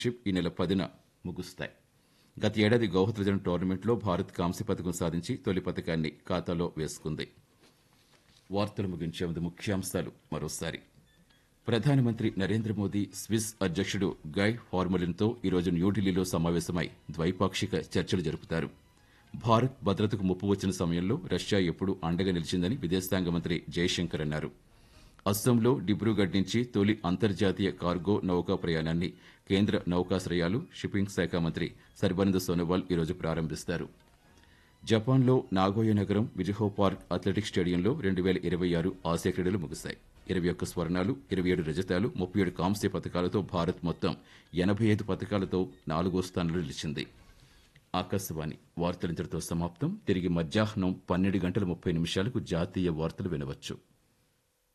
championship ఈ నెల పదిన ముగుస్తాయి గత ఏడాది గౌహతి జరిగిన టోర్నమెంట్లో భారత్ కాంస్య పథకం సాధించి తొలి పథకాన్ని ఖాతాలో వేసుకుంది వార్తలు ముగించే ముందు ముఖ్యాంశాలు మరోసారి ప్రధానమంత్రి నరేంద్ర మోదీ స్విస్ అధ్యక్షుడు గై ఫార్మలిన్తో ఈరోజు న్యూఢిల్లీలో సమావేశమై ద్వైపాక్షిక చర్చలు జరుపుతారు భారత్ భద్రతకు ముప్పు వచ్చిన సమయంలో రష్యా ఎప్పుడూ అండగా నిలిచిందని విదేశాంగ మంత్రి జయశంకర్ అన్నారు అస్సాంలో డిబ్రూగఢ్ నుంచి తొలి అంతర్జాతీయ కార్గో నౌకా ప్రయాణాన్ని కేంద్ర నౌకాశ్రయాలు షిప్పింగ్ శాఖ మంత్రి సర్బానంద్ సోనోవాల్ ఈరోజు ప్రారంభిస్తారు జపాన్లో నాగోయ నగరం విజిహో పార్క్ అథ్లెటిక్స్ స్టేడియంలో రెండు వేల ఇరవై ఆరు ఆసియా క్రీడలు ముగిశాయి ఇరవై ఒక్క స్వర్ణాలు ఇరవై ఏడు రజతాలు ముప్పై ఏడు కాంస్య పథకాలతో భారత్ మొత్తం ఎనభై ఐదు పథకాలతో నాలుగో స్థానంలో నిలిచింది ఆకాశవాణి వార్తలు ఇంతటితో సమాప్తం తిరిగి మధ్యాహ్నం పన్నెండు గంటల ముప్పై నిమిషాలకు జాతీయ వార్తలు వినవచ్చు